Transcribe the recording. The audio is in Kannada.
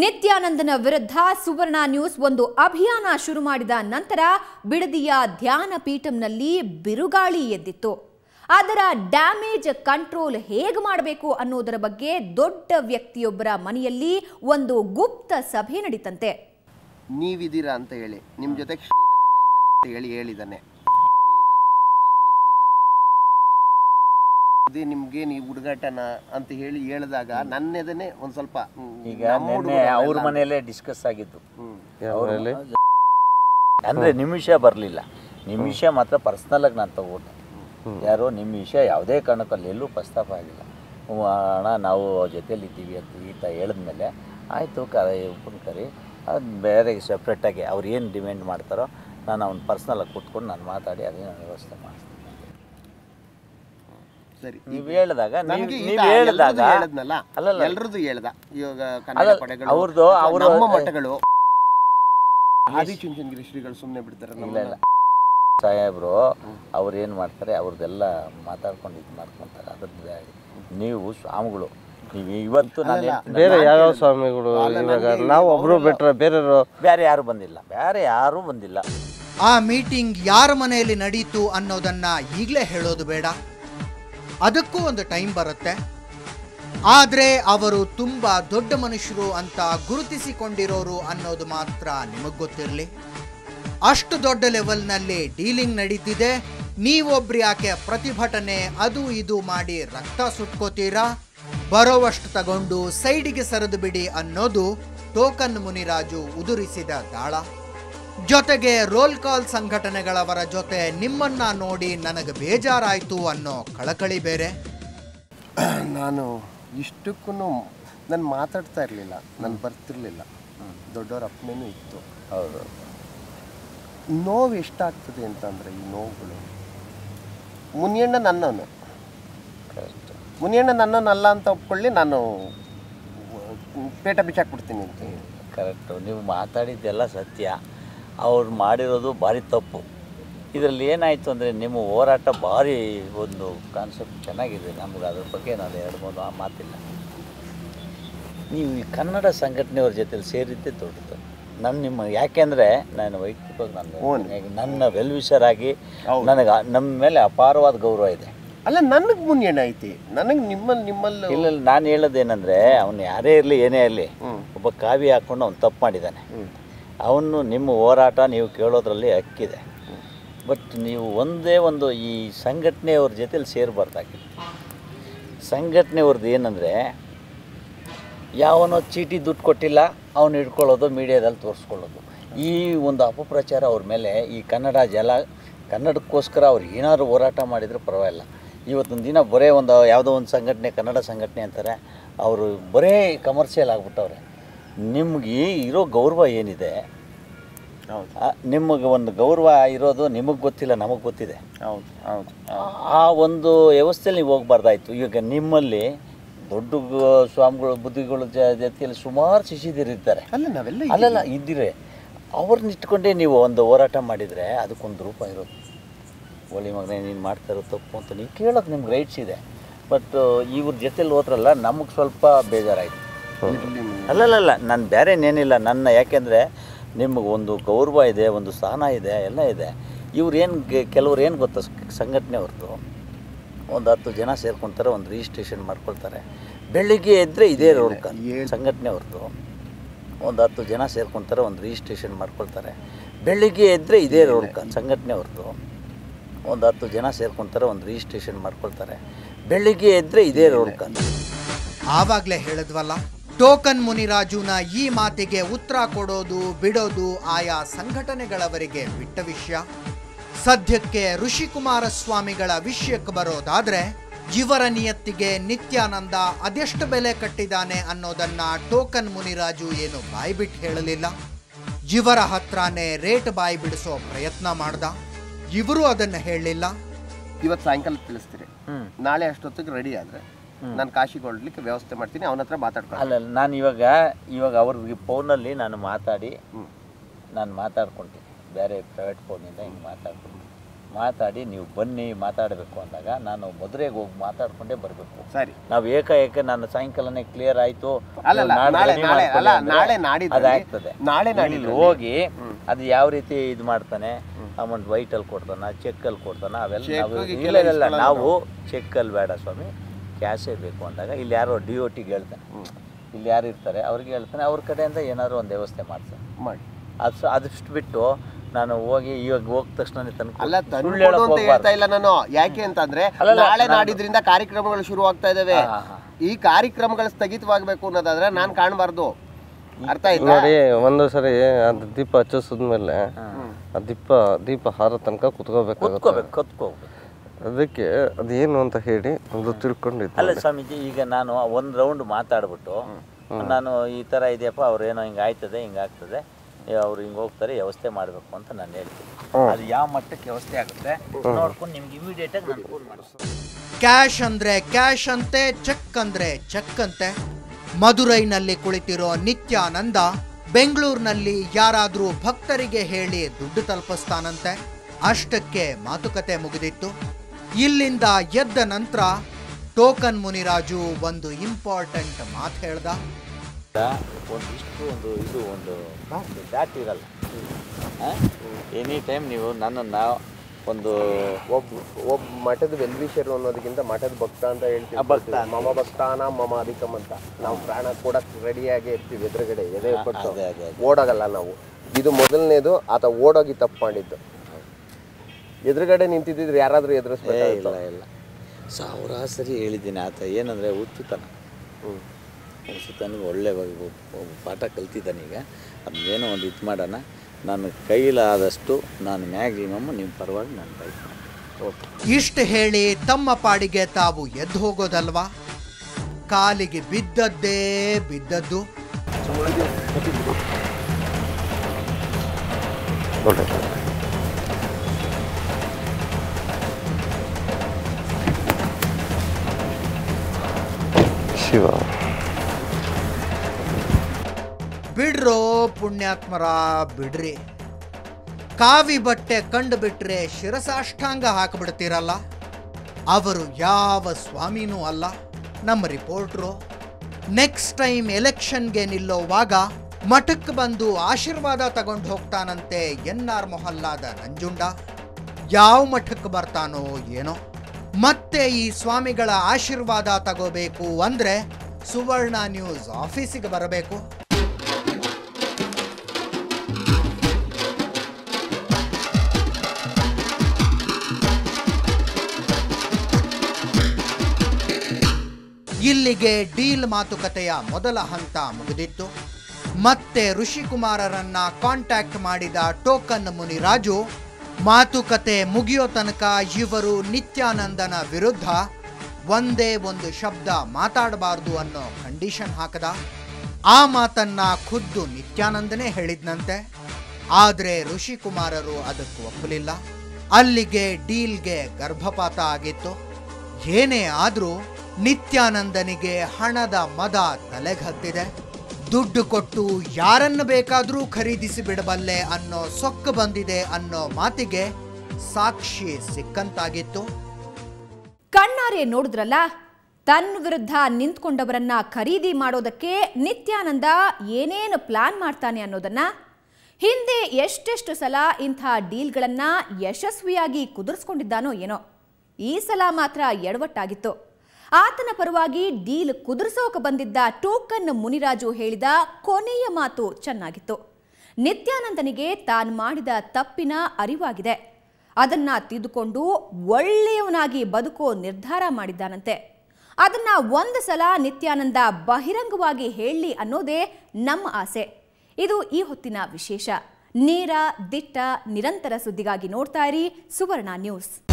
ನಿತ್ಯಾನಂದನ ವಿರುದ್ಧ ಸುವರ್ಣ ನ್ಯೂಸ್ ಒಂದು ಅಭಿಯಾನ ಶುರು ಮಾಡಿದ ನಂತರ ಬಿಡದಿಯ ಧ್ಯಾನ ಪೀಠಂನಲ್ಲಿ ಬಿರುಗಾಳಿ ಎದ್ದಿತ್ತು ಅದರ ಡ್ಯಾಮೇಜ್ ಕಂಟ್ರೋಲ್ ಹೇಗೆ ಮಾಡಬೇಕು ಅನ್ನೋದರ ಬಗ್ಗೆ ದೊಡ್ಡ ವ್ಯಕ್ತಿಯೊಬ್ಬರ ಮನೆಯಲ್ಲಿ ಒಂದು ಗುಪ್ತ ಸಭೆ ನಡೀತಂತೆ ನೀವಿದ್ದೀರಾ ಅಂತ ಹೇಳಿ ನಿಮ್ಮ ಜೊತೆಗೆ ಶ್ರೀಧರಣ್ಣ ಇದ್ದಾರೆ ಅಂತ ಹೇಳಿ ಹೇಳಿದ್ದಾನೆ ಅಗ್ನಿಶ್ರೀಧರ್ ನಿಮ್ಗೆ ನೀವು ಹುಡುಗಾಟನ ಅಂತ ಹೇಳಿ ಹೇಳಿದಾಗ ನನ್ನೆದನೆ ಒಂದ್ ಸ್ವಲ್ಪ ಹ್ಮ್, ಈಗ ನಮ್ಮ ನಿನ್ನೆ ಹುಡುಗರಲ್ಲ ಅವ್ರ ಅಂತ. ಮನೆಯಲ್ಲೇ ಡಿಸ್ಕಸ್ ಆಗಿತ್ತು ಹ್ಮ್. ಅವರಲ್ಲಿ ಅಂದ್ರೆ ನಿಮಿಷ ಬರಲಿಲ್ಲ ನಿಮಿಷ ಮಾತ್ರ ಪರ್ಸ್ನಲ್ ಆಗಿ ನಾನು ತಗೊಂಡೆ ಯಾರು ನಿಮ್ಮ ವಿಷಯ ಯಾವುದೇ ಕಾರಣಕ್ಕಲ್ಲಿ ಎಲ್ಲೂ ಪ್ರಸ್ತಾಪ ಆಗಿಲ್ಲ ಹ್ಞೂ ಅಣ್ಣ ನಾವು ಜೊತೆಲಿ ಇದ್ದೀವಿ ಅಂತ ಈತ ಹೇಳಿದ್ಮೇಲೆ ಆಯಿತು ಕರೆ ಉಪ್ಪನ್ ಕರಿ ಅದು ಬೇರೆ ಸಪ್ರೇಟಾಗಿ ಅವ್ರು ಏನು ಡಿಮ್ಯಾಂಡ್ ಮಾಡ್ತಾರೋ ನಾನು ಅವ್ನ ಪರ್ಸ್ನಲಾಗಿ ಕೂತ್ಕೊಂಡು ನಾನು ಮಾತಾಡಿ ಅದೇನು ವ್ಯವಸ್ಥೆ ಮಾಡಿಸ್ತೀನಿ ಸರಿ ನೀವು ಹೇಳಿದಾಗ ನೀವು ನಮ್ಗೆ ಈಗ ನೀವು ಹೇಳಿದಾಗ ಎಲ್ರದ್ದು ಹೇಳದ್ನಲ್ಲ ಅಲ್ಲಲ್ಲ. ಎಲ್ರದ್ದು ಹೇಳ್ದ ಇವಾಗ ಕನ್ನಡ ಅಲ್ಲ, ಪಡೆಗಳು ಅವ್ರ್ದು- ಅಥವಾ ಅವ್ರು- ನಮ್ಮ ಮಠಗಳು ಆದಿಚುಂಚನಗಿರಿ ಶ್ರೀಗಳು ಸುಮ್ಮನೆ ಬಿಡ್ತಾರೆ ಇಲ್ಲ ಇಲ್ಲ ಸಾಹೇಬರು ಅವ್ರು ಏನು ಮಾಡ್ತಾರೆ ಅವ್ರದ್ದೆಲ್ಲ ಮಾತಾಡ್ಕೊಂಡು ಇದು ಮಾಡ್ಕೊತಾರೆ ಅದ್ರದ್ದು ನೀವು ಸ್ವಾಮಿಗಳು ನೀವು ಇವತ್ತು ನಾನು ಹೇಳ್ತೀನಿ, ಬೇರೆ ನಾನ್ ಯಾವ್ಯಾವ ಕೇಳಿದ್ದು- ಸ್ವಾಮಿಗಳು ಇವಾಗ ನಾವು ಒಬ್ರು ಬಿಟ್ರೆ ಬೇರೆಯವರು ಬೇರೆ ಯಾರು ಬಂದಿಲ್ಲ ಬೇರೆ ಯಾರೂ ಬಂದಿಲ್ಲ ಆ ಮೀಟಿಂಗ್ ಯಾರ ಮನೆಯಲ್ಲಿ ನಡೀತು ಅನ್ನೋದನ್ನ ಈಗಲೇ ಹೇಳೋದು ಬೇಡ ಅದಕ್ಕೂ ಒಂದು ಟೈಮ್ ಬರುತ್ತೆ ಆದರೆ ಅವರು ತುಂಬ ದೊಡ್ಡ ಮನುಷ್ಯರು ಅಂತ ಗುರುತಿಸಿಕೊಂಡಿರೋರು ಅನ್ನೋದು ಮಾತ್ರ ನಿಮಗೆ ಗೊತ್ತಿರಲಿ ಅಷ್ಟು ದೊಡ್ಡ ಲೆವೆಲ್ನಲ್ಲಿ ಡೀಲಿಂಗ್ ನಡೀತಿದೆ ನೀವೊಬ್ರು ಯಾಕೆ ಪ್ರತಿಭಟನೆ ಅದು ಇದು ಮಾಡಿ ರಕ್ತ ಸುಟ್ಕೋತೀರಾ ಬರೋವಷ್ಟು ತಗೊಂಡು ಸೈಡಿಗೆ ಸರಿದು ಬಿಡಿ ಅನ್ನೋದು ಟೋಕನ್ ಮುನಿರಾಜು ಉದುರಿಸಿದ ದಾಳ ಜೊತೆಗೆ ರೋಲ್ ಕಾಲ್ ಸಂಘಟನೆಗಳವರ ಜೊತೆ ನಿಮ್ಮನ್ನ ನೋಡಿ ನನಗೆ ಬೇಜಾರಾಯ್ತು ಅನ್ನೋ ಕಳಕಳಿ ಬೇರೆ ನಾನು ಇಷ್ಟಕ್ಕೂ ನಾನು ಮಾತಾಡ್ತಾ ಇರಲಿಲ್ಲ ನಾನು ಬರ್ತಿರ್ಲಿಲ್ಲ ದೊಡ್ಡವ್ರ ಅಪ್ಪನೇನೂ ಇತ್ತು ಹೌದು ನೋವು ಎಷ್ಟಾಗ್ತದೆ ಅಂತಂದರೆ ಈ ನೋವುಗಳು ಮುನಿಯಣ್ಣ ನನ್ನವನು ಕರೆಕ್ಟ್ ಮುನಿಯಣ್ಣ ನನ್ನವನಲ್ಲ ಅಂತ ಒಪ್ಕೊಳ್ಳಿ ನಾನು ಪೇಟ ಬಿಚ್ಚಾಕ್ಬಿಡ್ತೀನಿ ಅಂತ ಕರೆಕ್ಟು ನೀವು ಮಾತಾಡಿದ್ದೆಲ್ಲ ಸತ್ಯ ಅವ್ರು ಮಾಡಿರೋದು ಭಾರಿ ತಪ್ಪು ಇದರಲ್ಲಿ ಏನಾಯಿತು ಅಂದರೆ ನಿಮ್ಮ ಹೋರಾಟ ಭಾರಿ ಒಂದು ಕಾನ್ಸೆಪ್ಟ್ ಚೆನ್ನಾಗಿದೆ ನಮ್ಗೆ ಅದ್ರ ಬಗ್ಗೆ ನಾನು ಎರಡು ಮೂರು ಆ ಮಾತಿಲ್ಲ ನೀವು ಈ ಕನ್ನಡ ಸಂಘಟನೆಯವ್ರ ಜೊತೆಲಿ ಸೇರಿದ್ದೇ ದೊಡ್ಡದು ನನ್ನ ನಿಮ್ಮ ಯಾಕೆಂದರೆ ನಾನು ವೈಯಕ್ತಿಕವಾಗಿ ನಾನು ಓನ್. ನನ್ನ ವೆಲ್ವಿಷರ್ ಆಗಿ ಹೌದು. ನನಗೆ ಆ- ನಮ್ಮ ಮೇಲೆ ಅಪಾರವಾದ ಗೌರವ ಇದೆ ಅಲ್ಲ ನನಗೆ ಮುನಿಯಣ್ಣ ಐತಿ ನನಗೆ ನಿಮ್ಮಲ್ಲಿ ನಿಮ್ಮಲ್ಲಿ ಇಲ್ಲ ನಾನು ಹೇಳೋದೇನೆಂದರೆ ಅವನು ಯಾರೇ ಇರಲಿ ಏನೇ ಇರಲಿ ಹ್ಮ್. ಒಬ್ಬ ಕಾವಿ ಹಾಕ್ಕೊಂಡು ಅವ್ನು ತಪ್ಪು ಮಾಡಿದ್ದಾನೆ ಹ್ಮ್. ಅವನು ನಿಮ್ಮ ಹೋರಾಟ ನೀವು ಕೇಳೋದ್ರಲ್ಲಿ ಹಕ್ಕಿದೆ ಬಟ್ ನೀವು ಒಂದೇ ಒಂದು ಈ ಸಂಘಟನೆಯವ್ರ ಜೊತೆಲಿ ಸೇರಬಾರ್ದಾಗಿತ್ತು ಸಂಘಟನೆಯವ್ರದ್ದು ಏನಂದರೆ ಯಾವನೋ ಚೀಟಿ ದುಡ್ಡು ಕೊಟ್ಟಿಲ್ಲ ಅವನು ಹಿಡ್ಕೊಳ್ಳೋದು ಮೀಡಿಯಾದಲ್ಲಿ ತೋರಿಸ್ಕೊಳ್ಳೋದು ಈ ಒಂದು ಅಪಪ್ರಚಾರ ಅವ್ರ ಮೇಲೆ ಈ ಕನ್ನಡ ಜಲ ಕನ್ನಡಕ್ಕೋಸ್ಕರ ಅವ್ರು ಏನಾದ್ರು ಹೋರಾಟ ಮಾಡಿದರೆ ಪರವಾಗಿಲ್ಲ ಇವತ್ತೊಂದು ದಿನ ಬರೇ ಒಂದು ಯಾವುದೋ ಒಂದು ಸಂಘಟನೆ ಕನ್ನಡ ಸಂಘಟನೆ ಅಂತಾರೆ ಅವರು ಬರೇ ಕಮರ್ಷಿಯಲ್ ಆಗ್ಬಿಟ್ಟವ್ರೆ ನಿಮ್ಗೆ ಇರೋ ಗೌರವ ಏನಿದೆ ಹೌದು ಆ, ನಿಮಗೆ ಒಂದು ಗೌರವ ಇರೋದು ನಿಮಗೆ ಗೊತ್ತಿಲ್ಲ ನಮಗೆ ಗೊತ್ತಿದೆ ಹೌದು ಹೌದು ಆ ಒಂದು ವ್ಯವಸ್ಥೆಯಲ್ಲಿ ನೀವು ಹೋಗ್ಬಾರ್ದಾಯ್ತು ಈಗ ನಿಮ್ಮಲ್ಲಿ ದೊಡ್ಡ ಗ- ಸ್ವಾಮಿಗಳು ಬುದ್ಧಿಗಳ ಜ- ಜೊತೆಯಲ್ಲಿ ಸುಮಾರು ಶಿಷ್ಯದಿರಿರ್ತಾರೆ ಅಲ್ಲ ನಾವೆಲ್ಲ ಅಲ್ಲಲ್ಲ ಇದ್ದಿರೆ ಅವ್ರನ್ನ ಇಟ್ಕೊಂಡೇ ನೀವು ಒಂದು ಹೋರಾಟ ಮಾಡಿದರೆ ಅದಕ್ಕೊಂದು ರೂಪ ಇರೋದು ಹೋಳಿ ಮಗನೇ ನೀನು ಮಾಡ್ತಾ ಇರೋ ತಪ್ಪು ಅಂತ ನೀವು ಕೇಳೋಕೆ ನಿಮ್ಗೆ ರೈಟ್ಸ್ ಇದೆ ಬಟ್ ಇವ್ರ ಜೊತೆಲಿ ಹೋದ್ರಲ್ಲ ನಮಗೆ ಸ್ವಲ್ಪ ಬೇಜಾರಾಯಿತು ಇರ್ಲಿ ಮುನಿಯಣ್ಣ. ಅಲ್ಲಲ್ಲ ನಾನು ಬೇರೆ ಏನಿಲ್ಲ ನನ್ನ ಯಾಕೆಂದರೆ ನಿಮಗೆ ಒಂದು ಗೌರವ ಇದೆ ಒಂದು ಸ್ಥಾನ ಇದೆ ಎಲ್ಲ ಇದೆ ಇವ್ರು ಏನು ಕೆಲವ್ರು ಏನು ಗೊತ್ತಾ ಸಂಘಟನೆ ಅವ್ರದ್ದು ಒಂದು ಹತ್ತು ಜನ ಸೇರ್ಕೊಳ್ತಾರೆ ಒಂದು ರಿಜಿಸ್ಟ್ರೇಷನ್ ಮಾಡ್ಕೊಳ್ತಾರೆ ಬೆಳಿಗ್ಗೆ ಎದ್ದರೆ ಇದೇ ರೋಲ್ ಕಾಲ್ ಏಳ್- ಸಂಘಟನೆ ಅವ್ರದ್ದು ಒಂದು ಹತ್ತು ಜನ ಸೇರ್ಕೊಳ್ತಾರೆ ಒಂದು ರಿಜಿಸ್ಟ್ರೇಷನ್ ಮಾಡ್ಕೊಳ್ತಾರೆ ಬೆಳಿಗ್ಗೆ ಎದ್ದರೆ ಇದೇ ರೋಲ್ ಕಾಲ್ ಸಂಘಟನೆ ಅವ್ರದ್ದು ಒಂದು ಹತ್ತು ಜನ ಸೇರ್ಕೊಳ್ತಾರೆ ಒಂದು ರಿಜಿಸ್ಟ್ರೇಷನ್ ಮಾಡ್ಕೊಳ್ತಾರೆ ಬೆಳಿಗ್ಗೆ ಎದ್ದರೆ ಇದೇ ರೋಲ್ ಕಾಲ್ ಆವಾಗಲೇ ಹೇಳಿದ್ವಲ್ಲ ಟೋಕನ್ ಮುನಿರಾಜುನ ಈ ಮಾತಿಗೆ ಉತ್ತರ ಕೊಡೋದು ಬಿಡೋದು ಆಯಾ ಸಂಘಟನೆಗಳವರಿಗೆ ಬಿಟ್ಟ ವಿಷಯ ಸದ್ಯಕ್ಕೆ ಋಷಿಕುಮಾರ ಸ್ವಾಮಿಗಳ ವಿಷಯಕ್ಕೆ ಬರೋದಾದ್ರೆ ಇವರ ನಿಯತ್ತಿಗೆ ನಿತ್ಯಾನಂದ ಅದೆಷ್ಟು ಬೆಲೆ ಕಟ್ಟಿದ್ದಾನೆ ಅನ್ನೋದನ್ನ ಟೋಕನ್ ಮುನಿರಾಜು ಏನು ಬಾಯ್ಬಿಟ್ಟು ಹೇಳಲಿಲ್ಲ ಇವರ ಹತ್ರನೇ ರೇಟ್ ಬಾಯಿ ಬಿಡಿಸೋ ಪ್ರಯತ್ನ ಮಾಡ್ದ ಇವರು ಅದನ್ನು ಹೇಳಲಿಲ್ಲ ಇವತ್ತು ಸಾಯಂಕಾಲ ತಿಳಿಸ್ತೀರಿ ಹ್ಮ್. ನಾಳೆ ಅಷ್ಟೊತ್ತಿಗೆ ರೆಡಿ ಆದರೆ ನಾನು ಕಾಶಿಗೆ ಹೊರಡ್ಲಿಕ್ಕೆ ವ್ಯವಸ್ಥೆ ಮಾಡ್ತೀನಿ ಅವನ ಹತ್ರ ಮಾತಾಡ್ಕೊಂಡು ಅಲ್ಲ ನಾನು ಇವಾಗ ಇವಾಗ ಅವ್ರಿಗೆ ಫೋನಲ್ಲಿ ನಾನು ಮಾತಾಡಿ ಹ್ಮ್. ನಾನು ಮಾತಾಡ್ಕೊಳ್ತೀನಿ ಬೇರೆ ಪ್ರೈವೇಟ್ ಫೋನಿಂದ ಹಿಂಗೆ ಮಾತಾಡ್ಕೊಂಡು ಮಾತಾಡಿ ನೀವು ಬನ್ನಿ ಮಾತಾಡಬೇಕು ಅಂದಾಗ ನಾನು ಮದುವೆಗೆ ಹೋಗಿ ಮಾತಾಡ್ಕೊಂಡೇ ಬರಬೇಕು ಸರಿ ನಾವು ಏಕಾಏಕ ನಾನು ಸಾಯಂಕಾಲನೇ ಕ್ಲಿಯರ್ ಆಯಿತು ಅಲ್ಲಲ್ಲ, ನಾಳೆ- ನಾಳೆ- ಅಲ್ಲ, ನಾಳೆ ನಾಡಿದ್ದಲ್ಲಿ- ಅದಾಗ್ತದೆ ನಾಳೆ ಇಲ್ಲಿ ನಾಡಿದ್ರಲ್ಲಿ- ಹೋಗಿ ಅದು ಯಾವ ರೀತಿ ಇದು ಮಾಡ್ತಾನೆ ಅಮೌಂಟ್ ವೈಟಲ್ಲಿ ಕೊಡ್ತಾನ ಚೆಕ್ಕಲ್ಲಿ ಕೊಡ್ತಾನ ಅವೆಲ್ಲ Check ನಾವು ಗೆ ಇಲ್ಲ ಇಲ್ಲ ಇಲ್ಲ, ಇಸ್ಕೊಳ್ಳಲ್ಲ ನಾವು ಚೆಕ್ಕಲ್ಲಿ ಬೇಡ ಸ್ವಾಮಿ ಕ್ಯಾಶೇ ಬೇಕು ಅಂದಾಗ ಇಲ್ಲಿ ಯಾರೋ ಡಿ ಒ ಟಿಗೆ ಹೇಳ್ತಾನೆ ಇಲ್ಲಿ ಯಾರು ಇರ್ತಾರೆ ಅವ್ರಿಗೆ ಹೇಳ್ತಾನೆ ಅವ್ರ ಕಡೆಯಿಂದ ಏನಾದ್ರು ಒಂದು ವ್ಯವಸ್ಥೆ ಮಾಡ್ತಾನೆ ಮಾಡಿ ಅದು ಅದಷ್ಟು ಬಿಟ್ಟು ನಾನು ಹೋಗಿ ಇವಾಗ ಹೋದ ತಕ್ಷಣ ತನಕ ಅಲ್ಲ ಸುಳ್ಳು ತಂದ್ಕೊಡು ಹೇಳಕ್ ಅಂತ ಹೋಗ್ಬಾರ್ದು. ಹೇಳ್ತಾ ಇಲ್ಲ ನಾನು ಯಾಕೆ ಅಂತಂದ್ರೆ ಅಲ್ಲಲ್ಲ, ನಾಳೆ ನಾನು- ನಾಡಿದ್ರಿಂದ ಕಾರ್ಯಕ್ರಮಗಳು ಶುರು ಆಗ್ತಾ ಇದಾವೆ ಹಾ, ಹಾ. ಈ ಕಾರ್ಯಕ್ರಮಗಳು ಸ್ಥಗಿತವಾಗಬೇಕು ಅನ್ನೋದಾದ್ರೆ ನಾನ್ ಕಾಣಬಾರ್ದು ಅರ್ಥ ಆಯ್ತಾ ನೋಡಿ ಒಂದು ಸರಿ ಅದು ದೀಪ ಹಚ್ಚಿಸಿದ್ಮೇಲೆ ಆ ದೀಪ ದೀಪ ಹಾರೋ ತನಕ ಕುತ್ಕೋಬೇಕಾಗುತ್ತೆ ಕತ್ಕೋಬೇಕು ಕತ್ಕೋಬೇಕು ಅದಕ್ಕೆ ಅದೇನು ಅಂತ ಹೇಳಿ ಒಂದು ತಿಳ್ಕೊಂಡು ಇದ್ ಅಲ್ಲ ಮಾಡಿ. ಸ್ವಾಮೀಜಿ ಈಗ ನಾನು ಒಂದು ರೌಂಡ್ ಮಾತಾಡ್ಬಿಟ್ಟು ನಾನು ಈ ಥರ ಇದೆಯಪ್ಪ ಅವ್ರು ಏನೋ ಹಿಂಗೆ ಆಯ್ತದೆ ಹಿಂಗೆ ಆಗ್ತದೆ ಅವ್ರು ಹಿಂಗೆ ಹೋಗ್ತಾರೆ ವ್ಯವಸ್ಥೆ ಮಾಡಬೇಕು ಅಂತ ನಾನು ಹೇಳ್ತೀನಿ ಅದು ಯಾವ ಮಟ್ಟಕ್ಕೆ ವ್ಯವಸ್ಥೆ ಆಗುತ್ತೆ ನೋಡ್ಕೊಂಡು ನಿಮ್ಗೆ ಇಮಿಡಿಯೇಟಾಗಿ ನಾನು ಫೋನ್ ಮಾಡಿಸ್ತೀನಿ ಕ್ಯಾಶ್ ಅಂದ್ರೆ ಕ್ಯಾಶ್ ಅಂತೆ ಚೆಕ್ ಅಂದ್ರೆ ಚೆಕ್ ಅಂತೆ ಮದುರೈನಲ್ಲಿ ಕುಳಿತಿರೋ ನಿತ್ಯಾನಂದ ಬೆಂಗಳೂರಿನಲ್ಲಿ ಯಾರಾದ್ರೂ ಭಕ್ತರಿಗೆ ಹೇಳಿ ದುಡ್ಡು ತಲುಪಿಸ್ತಾನಂತೆ ಅಷ್ಟಕ್ಕೆ ಮಾತುಕತೆ ಮುಗಿದಿತ್ತು ಇಲ್ಲಿಂದ ಎದ್ದ ನಂತರ ಟೋಕನ್ ಮುನಿರಾಜು ಒಂದು ಇಂಪಾರ್ಟೆಂಟ್ ಮಾತು ಹೇಳ್ದ ಒಂದಿಷ್ಟು ಒಂದು ಇದು ಒಂದು ದಾಟ್ ಇರಲ್ಲ ಎನಿ ಟೈಮ್ ನೀವು ನನ್ನನ್ನು ಒಂದು ಒಬ್ಬ ಒಬ್ಬ ಮಠದ ವೆಲ್ವಿಷರು ಅನ್ನೋದಕ್ಕಿಂತ ಮಠದ ಭಕ್ತ ಅಂತ ಹೇಳ್ತೀವಿ ಆ, ಭಕ್ತ. ಮಮ ಭಕ್ತಾನ ಮಮ ಅಧಿಕಂ ಅಂತ ನಾವು ಪ್ರಾಣ ಕೊಡಕ್ ರೆಡಿಯಾಗಿ ಇರ್ತೀವಿ ಎದುರುಗಡೆ ಎದೆ ಕೊಟ್ಟು ಅದೇ, ಅದೇ, ಅದೇ. ಓಡೋಗಲ್ಲ ನಾವು ಇದು ಮೊದಲನೇದು ಆತ ಓಡೋಗಿ ತಪ್ಪು ಮಾಡಿದ್ದು ಎದುರುಗಡೆ ನಿಂತಿದ್ರೆ ಯಾರಾದ್ರೂ ಏ ಎದುರಿಸ್ಬೇಕಾಗಿತ್ತು ಇಲ್ಲ ಇಲ್ಲ ಸಾವಿರ ಸರಿ ಹೇಳಿದ್ದೀನಿ ಆತ ಏನಂದರೆ ಹುಚ್ಚುತನ ಹುಚ್ಚುತನಿಗೆ ಒಳ್ಳೆ ಒಬ್ಬ- ಒಬ್ಬ ಪಾಠ ಕಲ್ತಿದ್ದಾನೆ ಈಗ ಅದನ್ನೇನೋ ಒಂದು ಇದು ಮಾಡೋಣ ನನ್ನ ಕೈಲಾದಷ್ಟು ನಾನು ಮ್ಯಾಕ್ಸಿಮಮ್ ನಿಮ್ಮ ಪರವಾಗಿ ನಾನು ಬೈಕ್ ಇಷ್ಟು ಹೇಳಿ ತಮ್ಮ ಪಾಡಿಗೆ ತಾವು ಎದ್ದು ಹೋಗೋದಲ್ವಾ ಕಾಲಿಗೆ ಬಿದ್ದದ್ದೇ ಬಿದ್ದದ್ದು ನೋಡಿ. ಶಿವ ಬಿಡ್ರೋ ಪುಣ್ಯಾತ್ಮರ ಬಿಡ್ರಿ ಕಾವಿ ಬಟ್ಟೆ ಕಂಡು ಬಿಟ್ರೆ ಶಿರಸಾಷ್ಟಾಂಗ ಹಾಕಿಬಿಡ್ತೀರಲ್ಲ ಅವರು ಯಾವ ಸ್ವಾಮಿನೂ ಅಲ್ಲ ನಮ್ಮ ರಿಪೋರ್ಟ್ರು ನೆಕ್ಸ್ಟ್ ಟೈಮ್ ಎಲೆಕ್ಷನ್ಗೆ ನಿಲ್ಲೋವಾಗ ಮಠಕ್ಕೆ ಬಂದು ಆಶೀರ್ವಾದ ತಗೊಂಡು ಹೋಗ್ತಾನಂತೆ ಎನ್ ಆರ್ ಮೊಹಲ್ಲಾದ ನಂಜುಂಡ ಯಾವ ಮಠಕ್ಕೆ ಬರ್ತಾನೋ ಏನೋ ಮತ್ತೆ ಈ ಸ್ವಾಮಿಗಳ ಆಶೀರ್ವಾದ ತಗೋಬೇಕು ಅಂದ್ರೆ ಸುವರ್ಣ ನ್ಯೂಸ್ ಆಫೀಸಿಗೆ ಬರಬೇಕು ಇಲ್ಲಿಗೆ ಡೀಲ್ ಮಾತುಕತೆಯ ಮೊದಲ ಹಂತ ಮುಗಿದಿತ್ತು ಮತ್ತೆ ಋಷಿಕುಮಾರರನ್ನ ಕಾಂಟ್ಯಾಕ್ಟ್ ಮಾಡಿದ ಟೋಕನ್ ಮುನಿರಾಜು ಮಾತುಕತೆ ಮುಗಿಯೋ ತನಕ ಇವರು ನಿತ್ಯಾನಂದನ ವಿರುದ್ಧ ಒಂದೇ ಒಂದು ಶಬ್ದ ಮಾತಾಡಬಾರ್ದು ಅನ್ನೋ ಕಂಡೀಷನ್ ಹಾಕದ ಆ ಮಾತನ್ನ ಖುದ್ದು ನಿತ್ಯಾನಂದನೇ ಹೇಳಿದ್ನಂತೆ ಆದ್ರೆ ಋಷಿಕುಮಾರರು ಅದಕ್ಕೆ ಒಪ್ಪಲಿಲ್ಲ ಅಲ್ಲಿಗೆ ಡೀಲ್ಗೆ ಗರ್ಭಪಾತ ಆಗಿತ್ತು ಏನೇ ಆದ್ರೂ ನಿತ್ಯಾನಂದನಿಗೆ ಹಣದ ಮದ ತಲೆಗತ್ತಿದೆ ದುಡ್ಡು ಕೊಟ್ಟು ಯಾರನ್ನು ಬೇಕಾದರೂ ಖರೀದಿಸಿ ಬಿಡಬಲ್ಲೆ ಅನ್ನೋ ಸೊಕ್ಕು ಬಂದಿದೆ ಅನ್ನೋ ಮಾತಿಗೆ ಸಾಕ್ಷಿ ಸಿಕ್ಕಂತಾಗಿತ್ತು ಕಣ್ಣಾರೆ ನೋಡಿದ್ರಲ್ಲ ತನ್ನ ವಿರುದ್ಧ ನಿಂತ್ಕೊಂಡವರನ್ನ ಖರೀದಿ ಮಾಡೋದಕ್ಕೆ ನಿತ್ಯಾನಂದ ಏನೇನು ಪ್ಲಾನ್ ಮಾಡ್ತಾನೆ ಅನ್ನೋದನ್ನ ಹಿಂದೆ ಎಷ್ಟೆಷ್ಟು ಸಲ ಇಂಥ ಡೀಲ್ಗಳನ್ನ ಯಶಸ್ವಿಯಾಗಿ ಕುದುರಿಸ್ಕೊಂಡಿದ್ದಾನೋ ಏನೋ ಈ ಸಲ ಮಾತ್ರ ಎಡವಟ್ಟಾಗಿತ್ತು ಆತನ ಪರವಾಗಿ ಡೀಲ್ ಕುದುರಿಸೋಕೆ ಬಂದಿದ್ದ ಟೋಕನ್ ಮುನಿರಾಜು ಹೇಳಿದ ಕೊನೆಯ ಮಾತು ಚೆನ್ನಾಗಿತ್ತು ನಿತ್ಯಾನಂದನಿಗೆ ತಾನು ಮಾಡಿದ ತಪ್ಪಿನ ಅರಿವಾಗಿದೆ ಅದನ್ನ ತಿದ್ದುಕೊಂಡು ಒಳ್ಳೆಯವನಾಗಿ ಬದುಕೋ ನಿರ್ಧಾರ ಮಾಡಿದ್ದಾನಂತೆ ಅದನ್ನ ಒಂದು ಸಲ ನಿತ್ಯಾನಂದ ಬಹಿರಂಗವಾಗಿ ಹೇಳಲಿ ಅನ್ನೋದೇ ನಮ್ಮ ಆಸೆ ಇದು ಈ ಹೊತ್ತಿನ ವಿಶೇಷ ನೇರ ದಿಟ್ಟ ನಿರಂತರ ಸುದ್ದಿಗಾಗಿ ನೋಡ್ತಾ ಇರಿ ಸುವರ್ಣ ನ್ಯೂಸ್